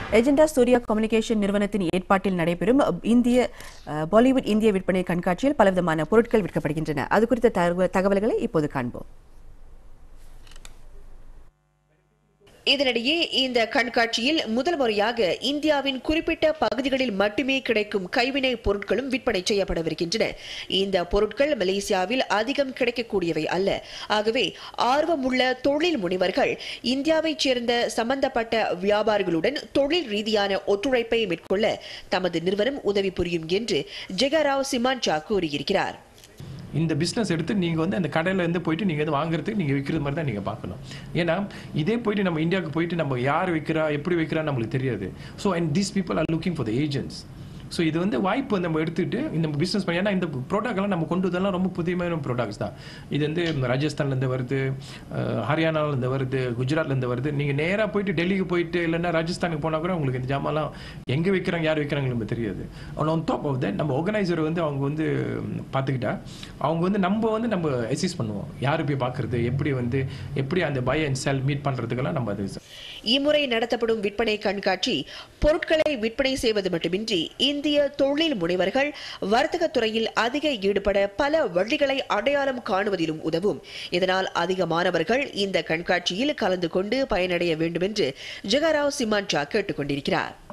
எஜெண்டா Surya communication நிறுவனத்தின் ஏற்பாட்டில் நடைபெறும் இந்திய அஹ், பாலிவுட் இந்திய விற்பனை கண்காட்சியில் பலவிதமான பொருட்கள் விற்கப்படுகின்றன அது குறித்த தகவ- தகவல்களை இப்போது காண்போம் இதனிடையே இந்த கண்காட்சியில் முதல் முறையாக இந்தியாவின் குறிப்பிட்ட பகுதிகளில் மட்டுமே கிடைக்கும் கைவினை பொருட்களும் விற்பனை செய்யப்படவிருக்கின்றன இந்த பொருட்கள் மலேசியாவில் அதிகம் கிடைக்கக்கூடியவை அல்ல ஆகவே ஆர்வமுள்ள தொழில் முனைவர்கள் இந்தியாவைச் சேர்ந்த சம்பந்தப்பட்ட வியாபாரிகளுடன் தொழில் ரீதியான ஒத்துழைப்பை மேற்கொள்ள தமது நிறுவனம் உதவி புரியும் என்று ஜெகராவ் சிமான்சா கூறியிருக்கிறார் இந்த பிஸ்னஸ் எடுத்து நீங்கள் வந்து அந்த கடையில் இருந்து போயிட்டு நீங்கள் வந்து வாங்குறதுக்கு நீங்கள் விற்கிறது மாதிரி தான் நீங்கள் பார்க்கணும் ஏன்னா இதே போயிட்டு நம்ம இந்தியாவுக்கு போயிட்டு நம்ம யார் விற்கிறா எப்படி விற்கிறா நம்மளுக்கு தெரியாது so and these people are looking for the agents so இது வந்து வாய்ப்பு நம்ம எடுத்துக்கிட்டு இந்த பிஸ்னஸ் பண்ணி ஏன்னா இந்த ப்ராடக்ட்லாம் நம்ம கொண்டு வந்தெல்லாம் ரொம்ப புதுமையான ப்ராடக்ட்ஸ் தான் இது வந்து ராஜஸ்தான்லேருந்து வருது அஹ், ஹரியானாலேருந்து வருது குஜராத்லேருந்து வருது நீங்கள் நேராக போயிட்டு டெல்லிக்கு போயிட்டு இல்லைன்னா ராஜஸ்தானுக்கு போனால் கூட உங்களுக்கு இந்த ஜாமான்லாம் எங்கே விற்கிறாங்க யார் விற்கிறாங்க நமக்கு தெரியாது ஆனால் on top of that நம்ம ஆர்கனைசர் வந்து அவங்க வந்து ம், பார்த்துக்கிட்டா அவங்க வந்து நம்ம வந்து நம்ம அசிஸ் பண்ணுவோம் யார் போய் பார்க்குறது எப்படி வந்து எப்படி அந்த பை அண்ட் செல் மீட் பண்ணுறதுக்கெல்லாம் நம்ம அது இம்முறை நடத்தப்படும் விற்பனை கண்காட்சி பொருட்களை விற்பனை செய்வது மட்டுமின்றி இந்திய தொழில் முனைவர்கள் வர்த்தகத் துறையில் அதிக ஈடுபட பல வழிகளை அடையாளம் காணுவதிலும் உதவும் இதனால் அதிக மாணவர்கள் இந்த கண்காட்சியில் கலந்து கொண்டு பயனடைய வேண்டும் என்று ஜெகராவ் சிமான்சா கேட்டுக் கொண்டிருக்கிறார்